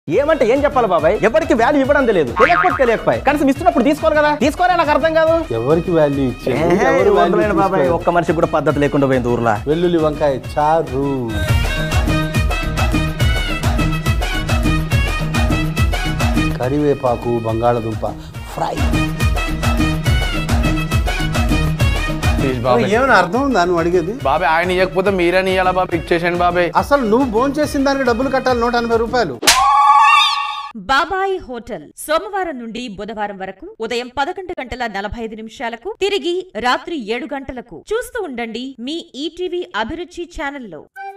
ఏమంటే ఏం చెప్పాలి బాబాయ్ ఎవరికి వాల్యూ ఇవ్వడం తెలియదు తెలియకపోతే తెలియకపోయి కనీసం ఇస్తున్నప్పుడు తీసుకోవాలి కదా తీసుకోవాలని నాకు అర్థం కాదు ఎవరికి వాల్యూ ఇచ్చేది ఏహే, ఎవరు value వదిలేయండి బాబాయ్ తీసుకోరు. ఒక్క మనిషి కూడా పద్ధతి లేకుండా పోయింది ఊర్లో వెల్లుల్లి వంకాయ చారు కరివేపాకు బంగాళదుంప ఫ్రై ప్లీజ్ బాబాయ్ ఏమైనా అర్థం ఉందా నువ్వు అడిగేది బాబాయ్ ఆయన ఇవ్వకపోతే మీరని ఇవ్వాలా బాబాయ్ ఇచ్చేసండి బాబాయ్ అసలు నువ్వు భోజనం చేసిన దానికి డబ్బులు కట్టాలి నూట ఎనభై రూపాయలు బాబాయ్ హోటల్ సోమవారం నుండి బుధవారం వరకు ఉదయం పదకొండు గంటల నలభై ఐదు నిమిషాలకు తిరిగి రాత్రి ఏడు గంటలకు చూస్తూ ఉండండి మీ ఈటీవీ అభిరుచి ఛానల్లో